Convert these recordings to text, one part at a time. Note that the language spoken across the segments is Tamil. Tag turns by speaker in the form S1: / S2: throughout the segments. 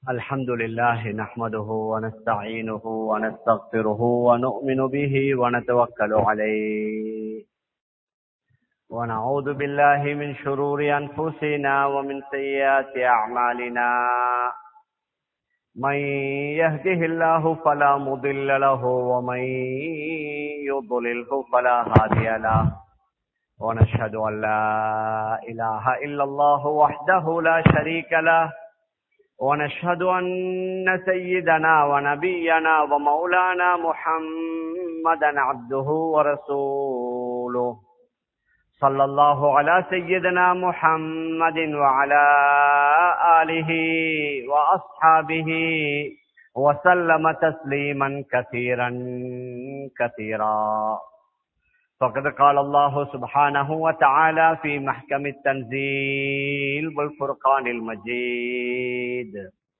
S1: الحمد لله نحمده ونستعينه ونستغفره ونؤمن به ونتوكل عليه ونعوذ بالله من شرور أنفسنا ومن سيئات أعمالنا من يهده الله فلا مضل له ومن يضلله فلا هادي له ونشهد أن لا إله إلا الله وحده لا شريك له ونشهد أن سيدنا ونبينا ومولانا محمدا عبده ورسوله صلى الله على سيدنا محمد وعلى آله وأصحابه وسلم تسليما كثيرا كثيرا فقد قال الله سبحانه وتعالى في محكم التنزيل والفرقان المجيد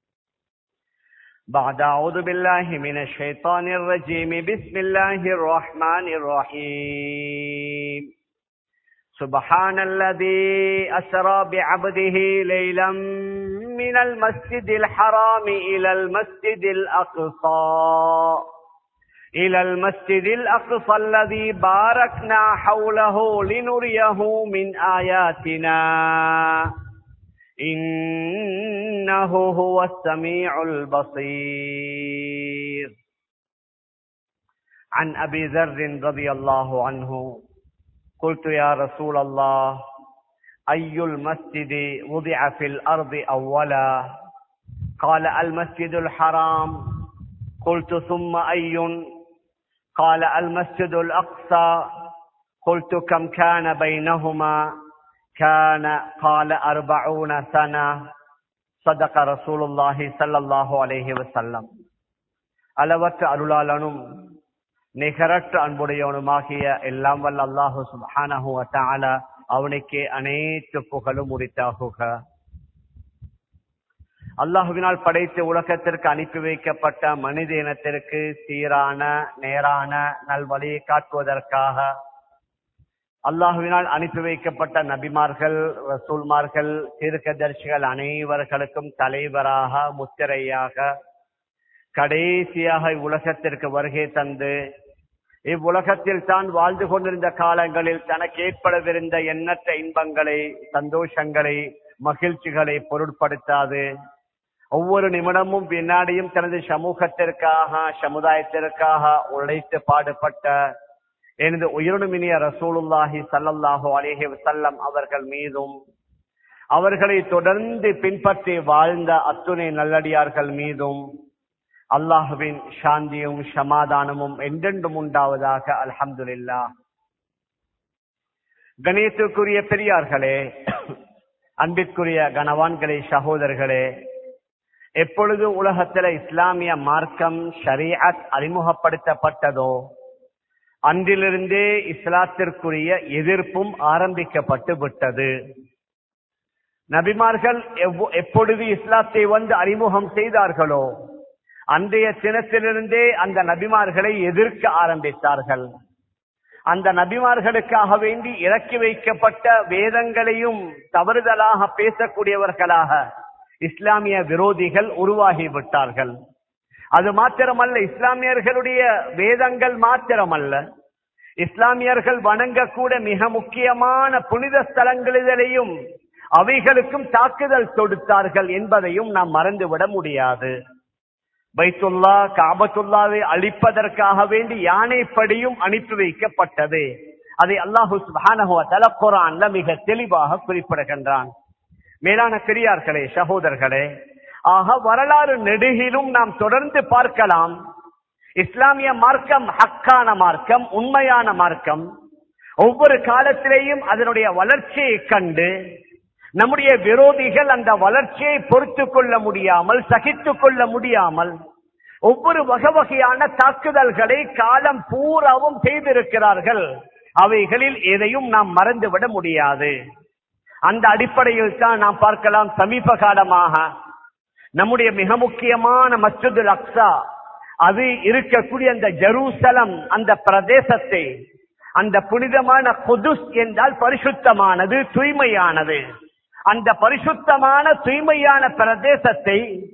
S1: بعد أعوذ بالله من الشيطان الرجيم بسم الله الرحمن الرحيم سبحان الذي أسرى بعبده ليلا من المسجد الحرام إلى المسجد الأقصى إلى المسجد الأقصى الذي باركنا حوله لنريه من آياتنا إنه هو السميع البصير عن أبي ذر رضي الله عنه قلت يا رسول الله أي المسجد وضع في الأرض أولا قال المسجد الحرام قلت ثم أي قال المسجد الأقصى قلت كم كان بينهما كان قال أربعون سنة صدق رسول الله صلى الله عليه وسلم அளவற்ற அருளாளனும் நிகரற்ற அன்புடையவனுமாகிய எல்லாம் வல்ல அல்லாஹு சுபஹானஹு வதஆலா அவனுக்கே அனைத்து புகழும் உரித்தாகுக அல்லாஹுவினால் படைத்து உலகத்திற்கு அனுப்பி வைக்கப்பட்ட மனித இனத்திற்கு சீரான நேரான நல்வழியை காட்டுவதற்காக அல்லாஹுவினால் அனுப்பி வைக்கப்பட்ட நபிமார்கள் ரசூல்மார்கள் தீர்க்கதர்சிகள் அனைவர்களுக்கும் தலைவராக முத்திரையாக கடைசியாக இவ்வுலகத்திற்கு வருகை தந்து இவ்வுலகத்தில் தான் வாழ்ந்து கொண்டிருந்த காலங்களில் தனக்கு ஏற்படவிருந்த எண்ணற்ற இன்பங்களை சந்தோஷங்களை மகிழ்ச்சிகளை பொருட்படுத்தாது ஒவ்வொரு நிமிடமும் வினாடியும் தனது சமூகத்திற்காக சமுதாயத்திற்காக உழைத்து பாடுபட்ட எனது உயிரினுமினிய ரசூலுல்லாஹி சல்லல்லாஹு அலேஹி வசல்லம் அவர்கள் மீதும் அவர்களை தொடர்ந்து பின்பற்றி வாழ்ந்த அத்துணை நல்லடியார்கள் மீதும் அல்லாஹுவின் சாந்தியும் சமாதானமும் என்றென்றும் உண்டாவதாக அல்ஹம்துலில்லா கணேசத்துக்குரிய பெரியார்களே அன்பிற்குரிய கனவான்களே சகோதரர்களே எப்பொழுது உலகத்துல இஸ்லாமிய மார்க்கம் ஷரீஅத் அறிமுகப்படுத்தப்பட்டதோ அன்றிலிருந்தே இஸ்லாத்திற்குரிய எதிர்ப்பும் ஆரம்பிக்கப்பட்டு விட்டது நபிமார்கள் எப்பொழுது இஸ்லாத்தை வந்து அறிமுகம் செய்தார்களோ அன்றைய தினத்திலிருந்தே அந்த நபிமார்களை எதிர்க்க ஆரம்பித்தார்கள் அந்த நபிமார்களுக்காக வேண்டி இறக்கி வைக்கப்பட்ட வேதங்களையும் தவறுதலாக பேசக்கூடியவர்களாக இஸ்லாமிய விரோதிகள் உருவாகி விட்டார்கள் அது மாத்திரமல்ல இஸ்லாமியர்களுடைய வேதங்கள் மாத்திரமல்ல இஸ்லாமியர்கள் வணங்கக்கூட மிக முக்கியமான புனித ஸ்தலங்களிலேயும் அவைகளுக்கும் தாக்குதல் தொடுத்தார்கள் என்பதையும் நாம் மறந்துவிட முடியாது பைத்துல்லா காபத்துல்லாவை அழிப்பதற்காக வேண்டி யானைப்படியும் அனுப்பி வைக்கப்பட்டது அதை அல்லாஹு சுபானகுவ குரான்ல மிக தெளிவாக குறிப்பிடுகின்றான் மேலான பெரியார்களே சகோதரர்களே ஆக வரலாறு நெடுகிலும் நாம் தொடர்ந்து பார்க்கலாம் இஸ்லாமிய மார்க்கம் ஹக்கான மார்க்கம் உண்மையான மார்க்கம் ஒவ்வொரு காலத்திலேயும் அதனுடைய வளர்ச்சியை கண்டு நம்முடைய விரோதிகள் அந்த வளர்ச்சியை பொறுத்து கொள்ள முடியாமல் சகித்துக் கொள்ள முடியாமல் ஒவ்வொரு வகை வகையான தாக்குதல்களை காலம் பூராவும் செய்திருக்கிறார்கள் அவைகளில் எதையும் நாம் மறந்துவிட முடியாது அந்த அடிப்படையில் தான் நாம் பார்க்கலாம் சமீப காலமாக நம்முடைய மிக முக்கியமான மஸ்ஜிதுல் அக்ஸா அது இருக்கக்கூடிய அந்த ஜெருசலம் அந்த பிரதேசத்தை அந்த புனிதமான குதுஸ் என்றால் பரிசுத்தமானது தூய்மையானது அந்த பரிசுத்தமான தூய்மையான பிரதேசத்தை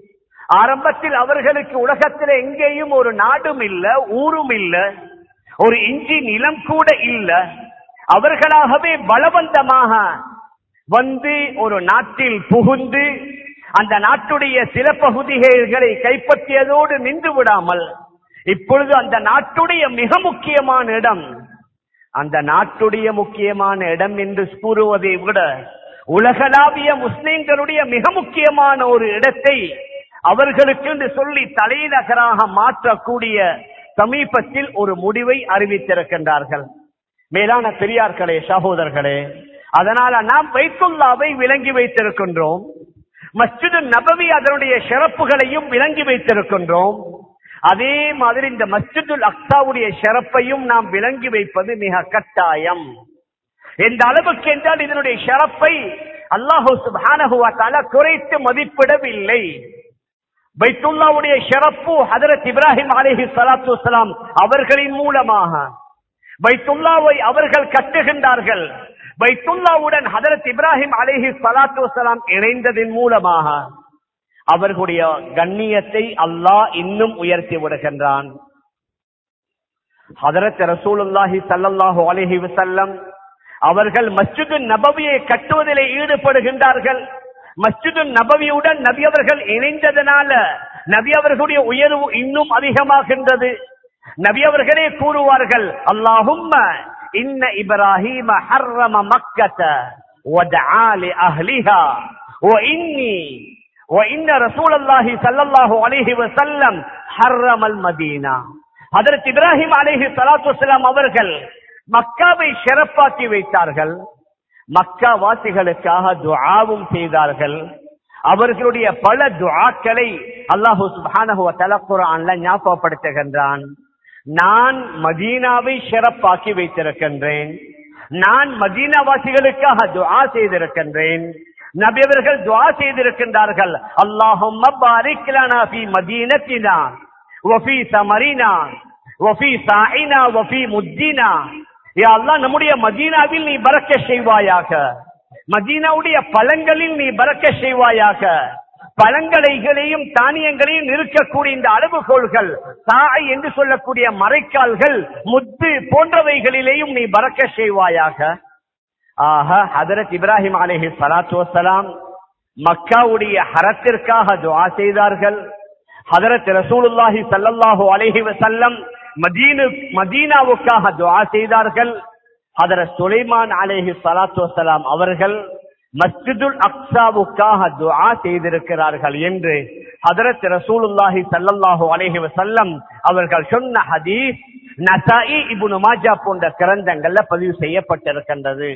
S1: ஆரம்பத்தில் அவர்களுக்கு உலகத்தில் எங்கேயும் ஒரு நாடும் இல்ல ஊரும் இல்ல ஒரு இஞ்சி நிலம் கூட இல்ல அவர்களாகவே பலவந்தமாக வந்து ஒரு நாட்டில் புகுந்து அந்த நாட்டுடைய சில பகுதிகளை கைப்பற்றியதோடு நின்று விடாமல் இப்பொழுது அந்த நாட்டுடைய மிக முக்கியமான இடம் அந்த நாட்டுடைய முக்கியமான இடம் என்று கூறுவதை விட உலகளாவிய முஸ்லிம்களுடைய மிக முக்கியமான ஒரு இடத்தை அவர்களுக்கு என்று சொல்லி தலைநகராக மாற்றக்கூடிய சமீபத்தில் ஒரு முடிவை அறிவித்திருக்கின்றார்கள் மேலான பெரியார்களே சகோதரர்களே அதனால நாம் வைத்துல்லாவை விளங்கி வைத்திருக்கின்றோம் மஸ்ஜிது நபவி அதனுடைய சிறப்புகளையும் விளங்கி வைத்திருக்கின்றோம் அதே மாதிரி இந்த மஸ்ஜிதுல் அக்சாவுடைய சிறப்பையும் நாம் விளங்கி வைப்பது மிக கட்டாயம் எந்த அளவுக்கு என்றால் இதனுடைய சிறப்பை அல்லாஹு சுப்ஹானஹு வ தஆலா குறைத்து மதிப்பிடவில்லை பைத்துல்லாவுடைய சிறப்பு ஹதரத் இப்ராஹிம் அலைஹி ஸலாத்து வஸலாம் அவர்களின் மூலமாக பைத்துல்லாவை அவர்கள் கட்டுகின்றார்கள் பைத்துல்லாவுடன் ஹதரத் இப்ராஹிம் அலைஹி ஸலாத்து வஸலாம் இணைந்ததின் மூலமாக அவர்களுடைய கண்ணியத்தை அல்லாஹ் இன்னும் உயர்த்தி விடுகின்றான் ஹதரத் ரசூலுல்லாஹி ஸல்லல்லாஹு அலைஹி வஸல்லம் அவர்கள் மஸ்ஜிது நபவியை கட்டுவதிலே ஈடுபடுகின்றார்கள் மஸ்ஜிது நபவியுடன் நபி அவர்கள் இணைந்ததனால நபி அவர்களுடைய உயர்வு இன்னும் அதிகமாகின்றது நபி அவர்களே கூறுவார்கள் அல்லாஹும்ம இன்ன இப்ராஹீம ஹர்ரம மக்கத وَدَعَا لِأَهْلِهَا وَإِنِّي وَإِنَّ رَسُولَ اللَّهِ صَلَّى اللَّهُ عَلَيْهِ وَسَلَّمْ حَرَّمَ الْمَدِينَةَ ஹதரத் இப்ராஹிம் அலைஹி ஸலாத்து வஸலாம் அவர்கள் மக்காவை சிறப்பாக்கி வைத்தார்கள் மக்கா வாசிகளுக்காக துஆவும் செய்தார்கள் அவர்களுடைய பல துஆக்களை அல்லாஹு சுப்ஹானஹு வ தஆலா குர்ஆன்ல ஞாபகப்படுத்துகின்றான் நான் மதீனாவை சிறப்பாக்கி வைத்திருக்கின்றேன் நான் மதீனா வாசிகளுக்காக துஆ செய்திருக்கின்றேன் நபி அவர்கள் துஆ செய்திருக்கின்றார்கள் அல்லாஹும்ம பாரிக் லனா ஃபீ மதீனத்தினா வஃபீ சமரினா வஃபீ சாயினா வஃபீ முத்தினா யா அல்லாஹ் நம்முடைய மதீனாவில் நீ பறக்க செய்வாயாக மதீனாவுடைய பழங்களில் நீ பறக்க செய்வாயாக பழங்களைகளையும் தானியங்களையும் இருக்கக்கூடிய இந்த அளவுகோல்கள் தாய் என்று சொல்லக்கூடிய மறைக்கால்கள் முத்து போன்றவைகளிலேயும் நீ பறக்க செய்வாயாக ஆக ஹதரத் இப்ராஹிம் அலைஹி ஸலாத்து வஸலாம் மக்காவுடைய ஹரத்திற்காக துஆ செய்தார்கள் ஹதரத் ரசூலுல்லாஹி ஸல்லல்லாஹு அலைஹி வஸல்லம் மதீனு மதீனாவுக்காக துஆ செய்தார்கள் ஹதரத் சுலைமான் அலைஹி ஸலாத்து வஸலாம் அவர்கள் மஸ்ஜிதுல் அக்ஸாவுக்காக துஆ செய்திருக்கிறார்கள் என்று ஹதரத் ரசூலுல்லாஹி ஸல்லல்லாஹு அலைஹி வஸல்லம் அவர்கள் சொன்ன ஹதீஸ் நசாஇ இப்னு மாஜா போன்ற கிரந்தங்கள்ல பதிவு செய்யப்பட்டிருக்கின்றது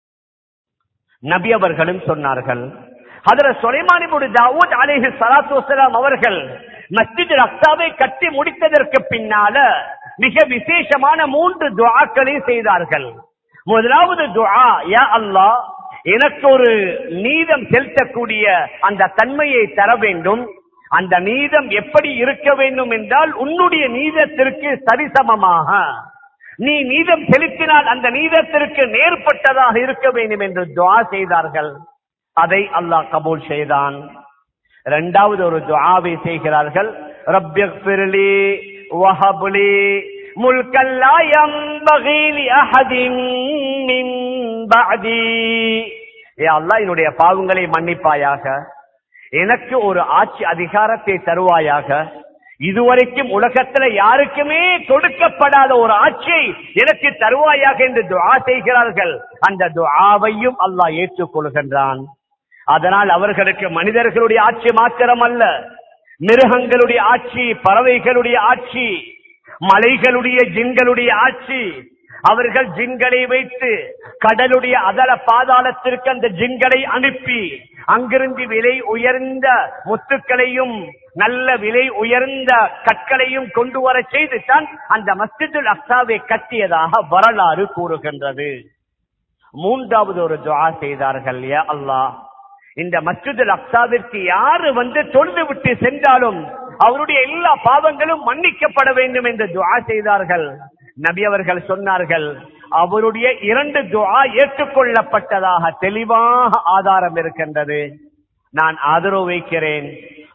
S1: நபி அவர்களும் சொன்னார்கள் ஹதரத் சுலைமான் இப்னு தாவூத் அலைஹி ஸலாத்து வஸலாம் அவர்கள் மஸ்ஜித் அக்ஸாவை கட்டி முடித்ததற்கு பின்னால மிக விசேஷமான மூன்று துஆக்களை செய்தார்கள் முதலாவது துஆ யா அல்லாஹ் எனக்கு ஒரு நீதம் செலுத்தக்கூடிய அந்த தன்மையை தர வேண்டும் அந்த நீதம் எப்படி இருக்க வேண்டும் என்றால் உன்னுடைய நீதத்திற்கு சரிசமமாக நீ நீதம் செலுத்தினால் அந்த நீதத்திற்கு நேர்பட்டதாக இருக்க வேண்டும் என்று துஆ செய்தார்கள் அதை அல்லாஹ் கபூல் செய்தான் இரண்டாவது ஒரு துஆவை செய்கிறார்கள் ரப்பிக்ஃபிர்லி வஹப்லி முல்கல் லா யம்பகி லி அஹதின் மின் பஅதி யா அல்லாஹ் என்னுடைய பாவங்களை மன்னிப்பாயாக எனக்கு ஒரு ஆட்சி அதிகாரத்தை தருவாயாக இதுவரைக்கும் உலகத்துல யாருக்குமே கொடுக்கப்படாத ஒரு ஆட்சியை எனக்கு தருவாயாக என்று துஆ செய்கிறார்கள் அந்த துஆவையும் அல்லாஹ் ஏற்றுக்கொள்கின்றான் அதனால் அவர்களுக்கு மனிதர்களுடைய ஆட்சி மாத்திரம் அல்ல மிருகங்களுடைய ஆட்சி பறவைகளுடைய ஆட்சி மலைகளுடைய ஜின்களுடைய ஆட்சி அவர்கள் ஜின்களை வைத்து கடலுடைய அதல பாதாளத்திற்கு அந்த ஜின்களை அனுப்பி அங்கிருந்து விலை உயர்ந்த முத்துக்களையும் நல்ல விலை உயர்ந்த கற்களையும் கொண்டு வர செய்து தான் அந்த மஸ்ஜிதுல் அக்ஸாவை கட்டியதாக வரலாறு கூறுகின்றது மூன்றாவது ஒரு துஆ செய்தார்கள் யா அல்லாஹ் இந்த மஸ்ஜிதுல் அக்ஸாவிற்கு யாரு வந்து தொழுது விட்டு சென்றாலும் அவருடைய எல்லா பாவங்களும் மன்னிக்கப்பட வேண்டும் என்று துஆ செய்தார்கள் நபி அவர்கள் சொன்னார்கள் அவருடைய இரண்டு துஆ ஏற்றுக்கொள்ளப்பட்டதாக தெளிவாக ஆதாரம் இருக்கின்றது நான் ஆதரவு வைக்கிறேன்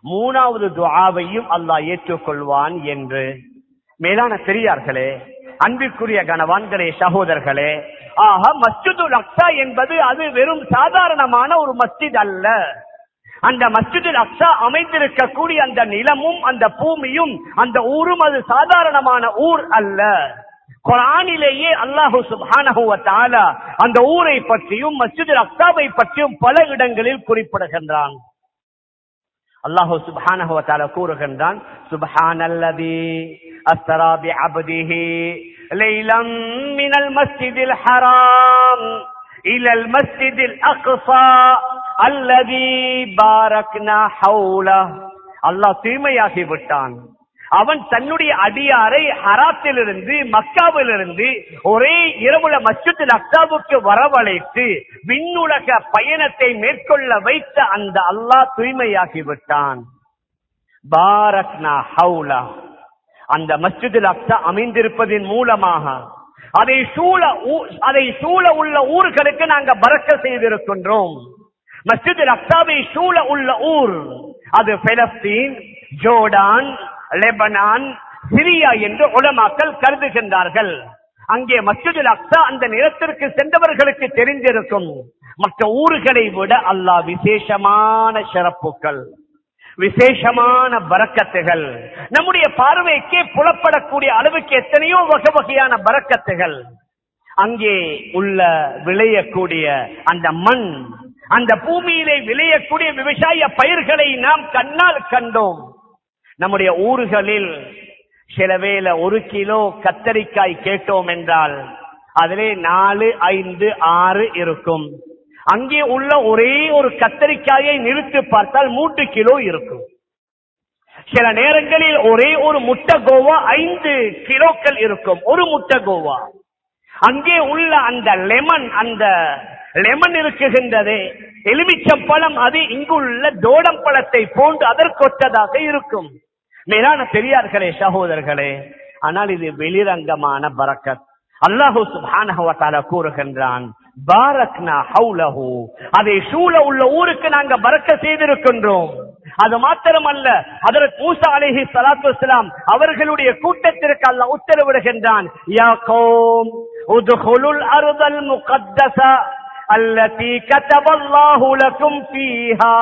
S1: மூணாவது துஆவையும் அல்லாஹ் ஏற்றுக்கொள்வான் என்று மேலான பெரியார்களே அன்பிற்குரிய கணவான்களே சகோதரர்களே ஆக மஸ்ஜிதுல் அக்ஸா என்பது அது வெறும் சாதாரணமான ஒரு மஸ்ஜித் அல்ல அந்த மஸ்ஜிதுல் அக்ஸா அமைந்திருக்கக்கூடிய அந்த நிலமும் அந்த பூமியும் அந்த ஊரும் அது சாதாரணமான ஊர் அல்ல குரானிலேயே அல்லாஹு சுப்ஹானஹு வ தஆலா அந்த ஊரை பற்றியும் மஸ்ஜிதுல் அக்ஸாவை பற்றியும் பல இடங்களில் குறிப்பிடுகின்றான் அல்லாஹு சுப்ஹானஹு வ தஆலா கூறுகின்றான் சுப்ஹானல்லதி அஸ்ரா பிஅப்திஹி லைலம் மினல் மஸ்ஜிதில் ஹராம் இலல் மஸ்ஜிதில் அக்ஸா அல்லதி பாரக்னா ஹவுலா அல்லாஹ் தூய்மையாகி விட்டான் அவன் தன்னுடைய அடியாரை ஹராத்திலிருந்து மக்காவிலிருந்து ஒரே இரவுல மஸ்ஜித் அக்சாவுக்கு வரவழைத்து விண்ணுலக பயணத்தை மேற்கொள்ள வைத்த அந்த அல்லாஹ் தூய்மையாகி விட்டான் பாரக்னா ஹவுலா அந்த மஸ்ஜிதில் அக்ஸா அமைந்திருப்பதின் மூலமாக அதை சூழ ஊ- அதை சூழ உள்ள ஊர்களுக்கு நாங்க பறக்க செய்திருக்கின்றோம் மஸ்ஜிதில் அக்ஸாவை சூழ உள்ள ஊர் அது பெலஸ்தீன் ஜோர்டான் லெபனான் சிரியா என்று உலமாக்கள் கருதுகின்றார்கள் அங்கே மஸ்ஜிதுல் அக்ஸா அந்த நிலத்திற்கு சென்றவர்களுக்கு தெரிந்திருக்கும் மற்ற ஊர்களை விட அல்லாஹ் விசேஷமான சிறப்புகள் விசேஷமான பரக்கத்துகள் நம்முடைய பார்வைக்கே புலப்படக்கூடிய அளவுக்கு எத்தனையோ வகை வகையான பரக்கத்துகள் அங்கே உள்ள விளையக்கூடிய அந்த மண் அந்த பூமியிலே விளையக்கூடிய விவசாய பயிர்களை நாம் கண்ணால் கண்டோம் நம்முடைய ஊர்களில் சில வேளை ஒரு கிலோ கத்தரிக்காய் கேட்டோம் என்றால் அதிலே நாலு ஐந்து ஆறு இருக்கும் அங்கே உள்ள ஒரே ஒரு கத்தரிக்காயை நிறுத்தி பார்த்தால் மூன்று கிலோ இருக்கும் சில நேரங்களில் ஒரே ஒரு முட்டை கோவா ஐந்து கிலோக்கள் இருக்கும் ஒரு முட்டை கோவா அங்கே உள்ள அந்த லெமன் அந்த லெமன் இருக்குகின்றதே எலுமிச்சம்பழம் அது இங்குள்ள தோடம் பழத்தை போன்று அதற்கொத்ததாக இருக்கும் மேலான பெரியார்களே சகோதரர்களே ஆனால் இது வெளிரங்கமான பரக்கத் அல்லாஹு சுப்ஹானஹு வ தஆலா கூறுகின்றான் பாரக்னா ஹவுலஹு அதை சூழ உள்ள ஊருக்கு நாங்க பரக்க செய்திருக்கின்றோம் அது மாத்திரமல்ல ஹதரத் மூசா அலைஹி ஸலாத்து வஸலாம் அவர்களுடைய கூட்டத்திற்கு அல்லாஹ் உத்தரவிடுகின்றான் யா கௌம் உத்குலுல் அர்தல் முகத்தஸ அல்லதி கதபல்லாஹு லக்கும் ஃபீஹா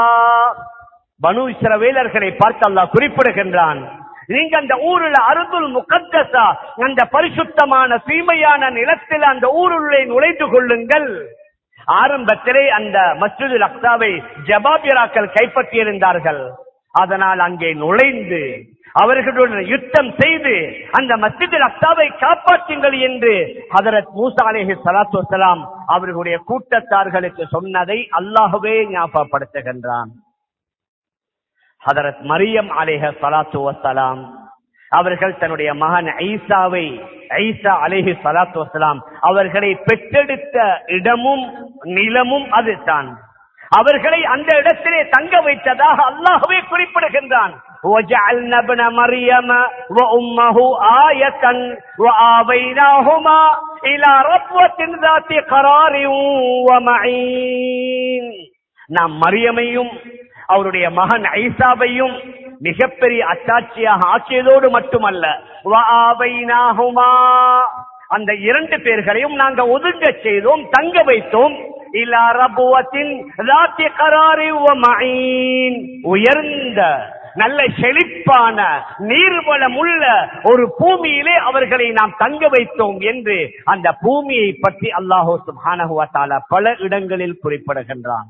S1: பனு இஸ்ரவேலர்களை பார்த்து அல்லாஹ் குறிப்பிடுகின்றான் நீங்க அந்த ஊருல அருதுல் முகத்தசா அந்த பரிசுத்தமான தூய்மையான நிலத்தில் அந்த ஊருள்ளே நுழைந்து கொள்ளுங்கள் ஆரம்பத்திலே அந்த மஸ்ஜிதுல் அக்ஸாவை ஜபாபிராக்கள் கைப்பற்றியிருந்தார்கள் அதனால் அங்கே நுழைந்து அவர்களுடன் யுத்தம் செய்து அந்த மஸ்ஜிதுல் அக்ஸாவை காப்பாற்றுங்கள் என்று ஹதரத் மூசா அலைஹி ஸலாத்து வஸலாம் அவர்களுடைய கூட்டத்தார்களுக்கு சொன்னதை அல்லாஹ்வே ஞாபகப்படுத்துகின்றான் ஹதரத் மரியம் அலேஹ சலாத்து வசலாம் அவர்கள் தன்னுடைய மகன் ஐசாவை ஐசா அலேஹி சலாத்து வசலாம் அவர்களை பெற்றெடுத்த இடமும் நிலமும் அதுதான் அவர்களை அந்த இடத்திலே தங்க வைத்ததாக அல்லாஹ்வே குறிப்பிடுகின்றான் وَجَعَلْنَا ابْنَ مَرْيَمَ وَأُمَّهُ آيَةً وَآوَيْنَاهُمَا إِلَى رَبْوَةٍ ذَاتِ قَرَارٍ وَمَعِينٍ நாம் மரியமையும் அவருடைய மகன் ஐசாவையும் மிகப்பெரிய அத்தாட்சியாக ஆக்கியதோடு மட்டுமல்ல வஆபைனாஹுமா அந்த இரண்டு பேர்களையும் நாங்க ஒதுங்க செய்தோம் தங்க வைத்தோம் இலா ரபுவத்தின் ராத்தி கராரி மயின் உயர்ந்த நல்ல செழிப்பான நீர்வளம் உள்ள ஒரு பூமியிலே அவர்களை நாம் தங்க வைத்தோம் என்று அந்த பூமியை பற்றி அல்லாஹூ சுப்ஹானஹு வ தஆலா பல இடங்களில் குறிப்பிடுகின்றான்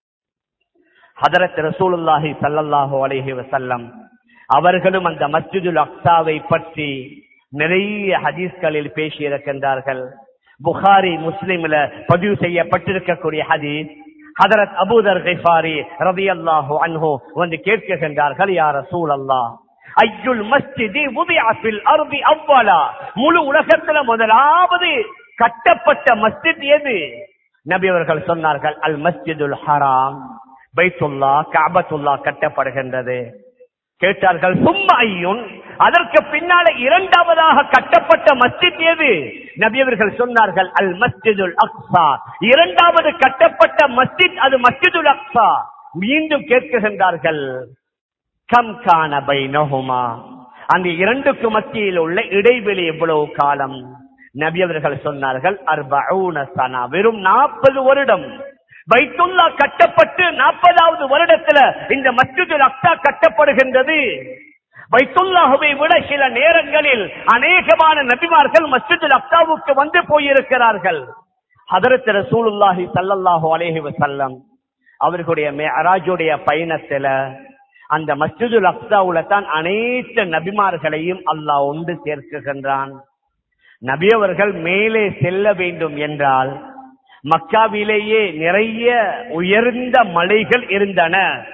S1: ஹதரத் ரசூலுல்லாஹி ஸல்லல்லாஹு அலைஹி வஸல்லம் அவர்களும் அந்த மஸ்ஜிதுல் அக்ஸாவை பற்றி நிறைய ஹதீஸ்களில் பேசி இருக்கின்றார்கள் புகாரி முஸ்லிம்ல பதிவு செய்யப்பட்டிருக்கக்கூடிய ஹதீஸ் ஹதரத் அபூதர் கிஃபாரி ரலியல்லாஹு அன்ஹு வந்து கேட்கின்றார்கள் யா ரசூலல்லாஹ் ஐயுல் மஸ்ஜிதி உதிஅ ஃபில் அர்தி அவ்வலா முழு உலகத்துல முதலாவது கட்டப்பட்ட மஸ்ஜித் எது நபி அவர்கள் சொன்னார்கள் அல் மஸ்ஜிதுல் ஹராம் பைத்துல்லா காபத்துல்லா கட்டப்படுகின்றது கேட்டார்கள் சும்மா ஐயுன் அதற்கு பின்னால இரண்டாவதாக கட்டப்பட்ட மஸ்ஜித் எது நபியவர்கள் சொன்னார்கள் அல் மஸ்ஜிதுல் அக்ஸா இரண்டாவது கட்டப்பட்ட மஸ்ஜித் அது மஸ்ஜிதுல் அக்ஸா மீண்டும் கேட்குகின்றார்கள் கம் கான பைனஹுமா அந்த இரண்டுக்கு மத்தியில் உள்ள இடைவெளி எவ்வளவு காலம் நபி அவர்கள் சொன்னார்கள் அர்பஊன சனா வெறும் நாற்பது வருடம் பைத்துல்லா கட்டப்பட்டு நாற்பதாவது வருடத்துல இந்த மஸ்ஜிதுல் அக்ஸா கட்டப்படுகின்றது பைத்துல்லாஹுவை விட சில நேரங்களில் அநேகமான நபிமார்கள் மஸ்ஜிதுல் அக்ஸாவுக்கு வந்து போயிருக்கிறார்கள் ஹதரத் ரசூலுல்லாஹி ஸல்லல்லாஹு அலைஹி வஸல்லம் அவர்களுடைய மேராஜுடைய பயணத்துல அந்த மஸ்ஜிதுல் அக்ஸாவுல தான் அனைத்து நபிமார்களையும் அல்லாஹ் ஒன்று சேர்க்குகின்றான் நபி அவர்கள் மேலே செல்ல வேண்டும் என்றால் மக்காவிலேயே நிறைய உயர்ந்த மலைகள் இருந்தன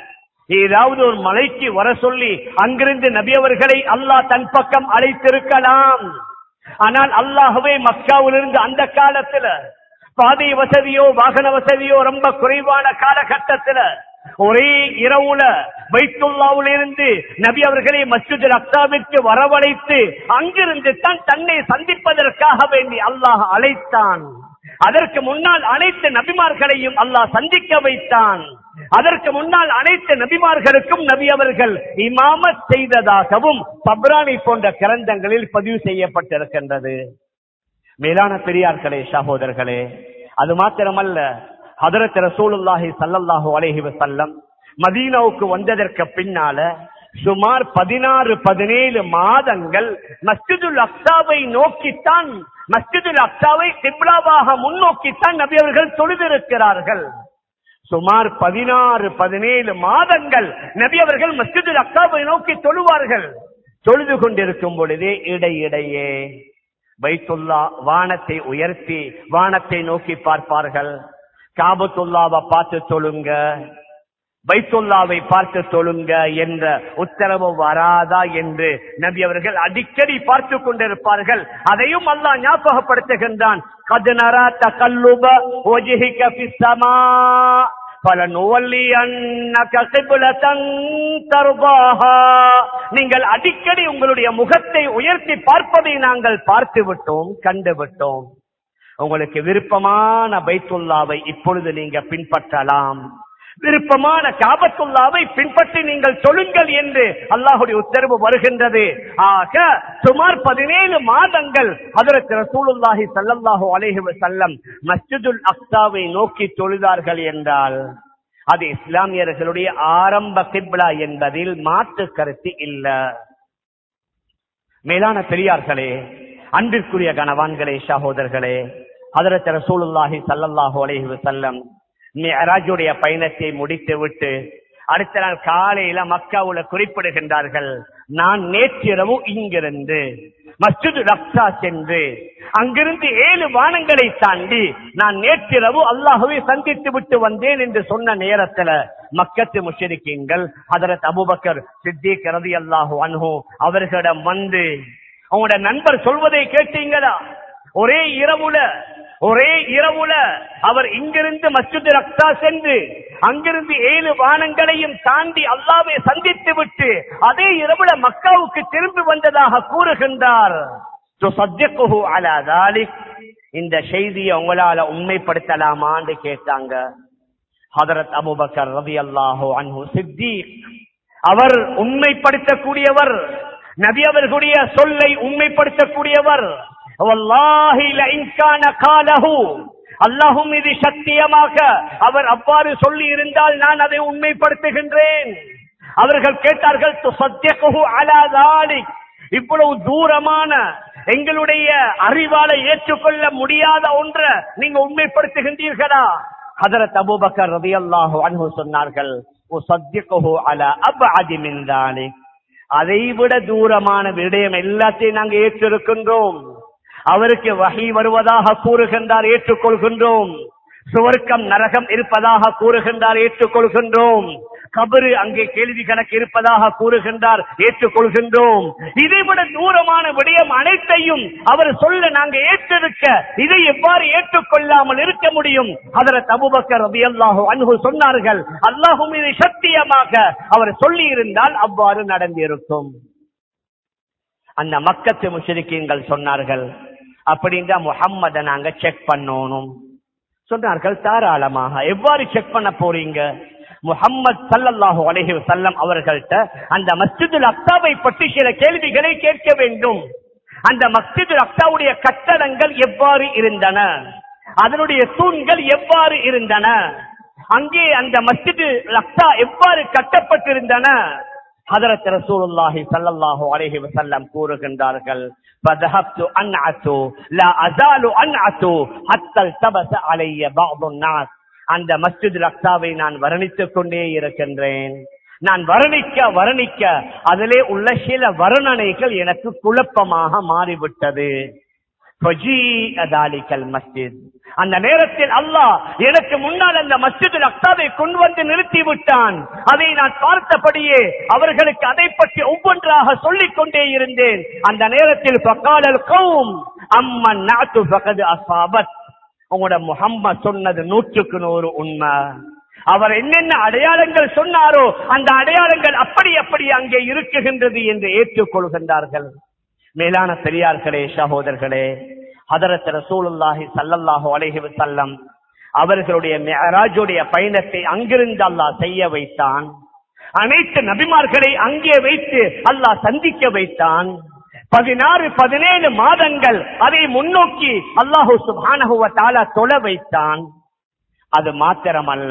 S1: ஏதாவது ஒரு மலைக்கு வர சொல்லி அங்கிருந்து நபி அவர்களை அல்லாஹ் தன் பக்கம் அழைத்திருக்கலாம் ஆனால் அல்லாஹ்வே மக்காவிலிருந்து அந்த காலத்துல பாதை வசதியோ வாகன வசதியோ ரொம்ப குறைவான காலகட்டத்துல ஒரே இரவுல பைத்துல்லாவில் இருந்து நபி அவர்களை மஸ்ஜித் அக்சாவிற்கு வரவழைத்து அங்கிருந்து தான் தன்னை சந்திப்பதற்காக வேண்டி அல்லாஹ் அழைத்தான் அதற்கு முன்னால் அனைத்து நபிமார்களையும் அல்லாஹ் சந்திக்க வைத்தான் அதற்கு முன்னால் அனைத்து நபிமார்களுக்கும் நபி அவர்கள் இமாமத் செய்ததாகவும் பப்ரானி போன்ற கிரந்தங்களில் பதிவு செய்யப்பட்டிருக்கின்றது மேலான பெரியார்களே சகோதரர்களே அது மாத்திரமல்ல ஹதரத் ரசூலுல்லாஹி ஸல்லல்லாஹு அலைஹி வஸல்லம் மதீனாவுக்கு வந்ததற்கு பின்னால சுமார் பதினாறு பதினேழு மாதங்கள் மஸ்ஜிதுல் அக்ஸாவை நோக்கித்தான் மஸ்ஜிதுல் அக்ஸாவை கிப்லாவாக முன்னோக்கித்தான் நபி அவர்கள் தொழுதிருக்கிறார்கள் சுமார் பதினாறு பதினேழு மாதங்கள் நபி அவர்கள் மஸ்ஜிதுல் அக்ஸாவை நோக்கி தொழுவார்கள் தொழுது கொண்டிருக்கும் பொழுதே இடையிடையே பைத்துல்லா வானத்தை உயர்த்தி வானத்தை நோக்கி பார்ப்பார்கள் காபத்துல்லாவை பார்த்து தொழுங்க பைத்துல்லாவை பார்த்து தொழுங்க என்ற உத்தரவு வராதா என்று நபி அவர்கள் அடிக்கடி பார்த்து கொண்டிருப்பார்கள் அதையும் அல்லாஹ் ஞாபகப்படுத்துகின்றான் கதனரா தகல்லுப وجهك في السماء فلنولينك قبلة ترضاها நீங்கள் அடிக்கடி உங்களுடைய முகத்தை உயர்த்தி பார்ப்பதை நாங்கள் பார்த்து விட்டோம் கண்டு விட்டோம் உங்களுக்கு விருப்பமான பைத்துல்லாவை இப்பொழுது நீங்க பின்பற்றலாம் விருப்பமான காபத்துல்லாவை பின்பற்றி நீங்கள் சொல்லுங்கள் என்று அல்லாஹுடைய உத்தரவு வருகின்றது ஆக சுமார் பதினேழு மாதங்கள் அதற்கு ரசூலுல்லாஹி ஸல்லல்லாஹு அலைஹி வஸல்லம் மஸ்ஜிதுல் அக்ஸாவை நோக்கி தொழுதார்கள் என்றால் அது இஸ்லாமியர்களுடைய ஆரம்ப கிப்லா என்பதில் மாற்று கருத்து இல்ல மேலான பெரியார்களே அன்பிற்குரிய கணவான்களே சகோதரர்களே ஹதரத் ரசூலுல்லாஹி ஸல்லல்லாஹு அலைஹி வஸல்லம் மிஅராஜுடைய பயணத்தை முடித்து விட்டு அடுத்த நாள் காலையில மக்காவுல குறிப்பிடுகின்றார்கள் நான் நேற்றிரவு இங்கிருந்து மஸ்ஜிது ரக்ஷா சென்று அங்கிருந்து ஏழு வானங்களை தாண்டி நான் நேற்றிரவு அல்லாஹுவை சந்தித்து விட்டு வந்தேன் என்று சொன்ன நேரத்துல மக்கத்து முஷரிக்கீங்கள் ஹதரத் அபுபக்கர் சித்திக் ரதி அல்லாஹு அன்ஹு அவர்களிடம் வந்து அவங்களோட நண்பர் சொல்வதை கேட்டீங்களா ஒரே இரவுல ஒரே இரவுல அவர் இங்கிருந்து மஸ்ஜித் ரக்ஷா சென்று அங்கிருந்து ஏழு வானங்களையும் தாண்டி அல்லாவை சந்தித்து விட்டு அதே இரவுல மக்காவுக்கு திரும்பி வந்ததாக கூறுகின்றார் துசத்திக்குஹு அலா தாலிக். இந்த செய்தியை உங்களால உண்மைப்படுத்தலாமான்னு கேட்டாங்க ஹதரத் அபுபக்கர் ரதி அல்லாஹு அன்ஹு சித்திக் அவர் உண்மைப்படுத்தக்கூடியவர் நபி அவர்களுடைய சொல்லை உண்மைப்படுத்தக்கூடியவர் வல்லாஹி லஇன் கான காலஹு அல்லாஹும் இது சத்தியமாக அவர் அவ்வாறு சொல்லி இருந்தால் நான் அதை உண்மைப்படுத்துகின்றேன் அவர்கள் கேட்டார்கள் துசத்தியகுஹு அலா தாலிக். இவ்வளவு தூரமான எங்களுடைய அறிவால ஏற்றுக்கொள்ள முடியாத ஒன்றை நீங்க உண்மைப்படுத்துகின்றீர்களா ஹதரத் அபூபக்கர் ரலியல்லாஹு அன்ஹு சொன்னார்கள் உசத்தியகுஹு அலா அப்அதி மின் தாலிக். அதைவிட தூரமான விடயம் எல்லாத்தையும் நாங்கள் ஏற்றிருக்கின்றோம் அவருக்கு வகை வருவதாக கூறுகின்றார் ஏற்றுக்கொள்கின்றோம் சுவர்க்கம் நரகம் இருப்பதாக கூறுகின்றார் ஏற்றுக்கொள்கின்றோம் கபரு அங்கே கேள்வி கணக்கு இருப்பதாக கூறுகின்றார் ஏற்றுக்கொள்கின்றோம் இதைவிட தூரமான விடயம் அனைத்தையும் அவர் சொல்ல நாங்க ஏற்றிருக்க இதை எவ்வாறு ஏற்றுக்கொள்ளாமல் இருக்க முடியும் அதற்கு அபுபக்கர் ரபியல்லாஹு அன்ஹு சொன்னார்கள் அல்லாஹும் இதை சத்தியமாக அவர் சொல்லி இருந்தால் அவ்வாறு நடந்திருக்கும் அந்த மக்கத்து முஷரிக்கீன்கள் சொன்னார்கள் அப்படின்னா முஹம்மத நாங்க செக் பண்ணணும் சொன்னார்கள் தாராளமாக எவ்வாறு செக் பண்ண போறீங்க முஹம்மது ஸல்லல்லாஹு அலைஹி வஸல்லம் அவர்கள்ட்ட அந்த மஸ்ஜிதுல் அக்ஸாவை பற்றி சில கேள்விகளை கேட்க வேண்டும் அந்த மஸ்ஜிதுல் அக்ஸாவுடைய கட்டடங்கள் எவ்வாறு இருந்தன அதனுடைய தூண்கள் எவ்வாறு இருந்தன அங்கே அந்த மஸ்ஜிது அக்ஸா எவ்வாறு கட்டப்பட்டிருந்தன ஹதரத் ரசூலுல்லாஹி ஸல்லல்லாஹு அலைஹி வஸல்லம் கூறுகின்றார்கள் فذهبت أنعت لا أزال أنعت حتى التبس علي بعض الناس அந்த மஸ்ஜித் அக்ஸாவை நான் வர்ணித்துக் கொண்டே இருக்கின்றேன் நான் வர்ணிக்க வர்ணிக்க அதிலே உள்ள சில வர்ணனைகள் எனக்கு குழப்பமாக மாறிவிட்டது فجيء ذلك المسجد. அந்த நேரத்தில் அல்லாஹ் எனக்கு முன்னால் அந்த மஸ்ஜிதுல் அக்ஸாவை கொண்டு வந்து நிறுத்தி விட்டான் அதை நான் பார்த்தபடியே அவர்களுக்கு அதை பற்றி ஒவ்வொன்றாக சொல்லிக் கொண்டே இருந்தேன் அந்த நேரத்தில் பக்காலல் கௌம் அம்மன் நாத்து பகது அசாபத் உங்களோட முகம்மது சொன்னது நூற்றுக்கு நூறு உண்மை அவர் என்னென்ன அடையாளங்கள் சொன்னாரோ அந்த அடையாளங்கள் அப்படி அப்படி அங்கே இருக்குகின்றது என்று ஏற்றுக்கொள்கின்றார்கள் மேலான பெரியார்களே சகோதரர்களே ஹதரத் ரசூலுல்லாஹி ஸல்லல்லாஹு அலைஹி வஸல்லம் அவர்களுடைய மிஅராஜுடைய பயணத்தை அங்கிருந்து அல்லாஹ் செய்ய வைத்தான் அனைத்து நபிமார்களை அங்கே வைத்து அல்லாஹ் சந்திக்க வைத்தான் பதினாறு பதினேழு மாதங்கள் அதை முன்னோக்கி அல்லாஹு சுப்ஹானஹு வ தஆலா தொழ வைத்தான் அது மாத்திரமல்ல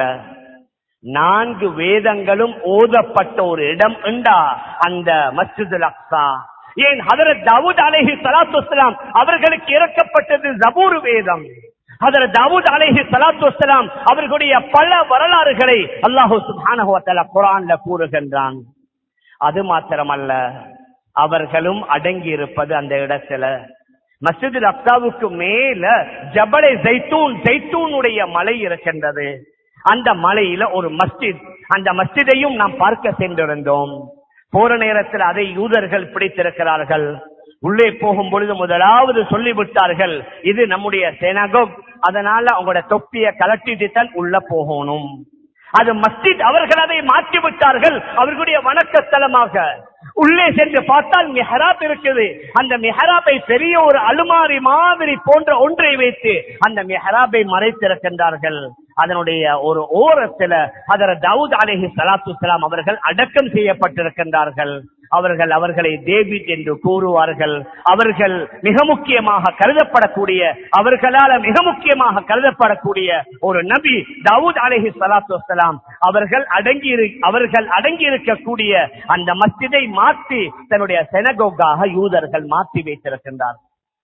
S1: நான்கு வேதங்களும் ஓதப்பட்ட ஒரு இடம் உண்டா அந்த மஸ்ஜிதுல் அக்ஸா ஏன் ஹதரத் தாவூத் அலைஹி ஸலாத்து வஸ்ஸலாம் அவர்களுக்கு இறக்கப்பட்டது ஜபூர் வேதம் ஹதரத் தாவூத் அலைஹி ஸலாத்து வஸ்ஸலாம் அவர்களுடைய பல வரலாறுகளை அல்லாஹு சுப்ஹானஹு வ தஆலா குர்ஆன்ல கூறுகின்றான் அது மாத்திரமல்ல அவர்களும் அடங்கி இருப்பது அந்த இடத்துல மஸ்ஜிதுல் அக்ஸாவுக்கு மேல ஜபலை ஜைத்தூன் ஜைத்தூனுடைய மலை இருக்கின்றது அந்த மலையில ஒரு மஸ்ஜித் அந்த மஸ்ஜிதையும் நாம் பார்க்க சென்றிருந்தோம் போற நேரத்தில் அதை யூதர்கள் பிடித்திருக்கிறார்கள் உள்ளே போகும் பொழுது முதலாவது சொல்லிவிட்டார்கள் இது நம்முடைய செனகோக் அதனால அவங்களோட தொப்பிய கலட்டிட்டு தான் உள்ள போகணும் அது மஸ்ஜித் அவர்கள் அதை மாற்றி விட்டார்கள் அவர்களுடைய வணக்க ஸ்தலமாக உள்ளே சென்று பார்த்தால் மெஹராப் இருக்குது அந்த மெஹராபை பெரிய ஒரு அலுமாரி மாதிரி போன்ற ஒன்றை வைத்து அந்த மெஹராபை மறைத்திருக்கின்றார்கள் அதனுடைய ஒரு ஓரத்துல அதர தாவூத் அலேஹி சலாத்து சலாம் அவர்கள் அடக்கம் செய்யப்பட்டிருக்கின்றார்கள் அவர்கள் அவர்களை டேவிட் என்று கூறுவார்கள் அவர்கள் மிக முக்கியமாக கருதப்படக்கூடிய அவர்களால மிக முக்கியமாக கருதப்படக்கூடிய ஒரு நபி தாவூத் அலேஹி சலாத்து வசலாம் அவர்கள் அடங்கி இரு- அவர்கள் அடங்கி இருக்கக்கூடிய அந்த மஸ்ஜிதை மாற்றி தன்னுடைய செனகோகாக யூதர்கள் மாற்றி வைத்திருக்கின்றார்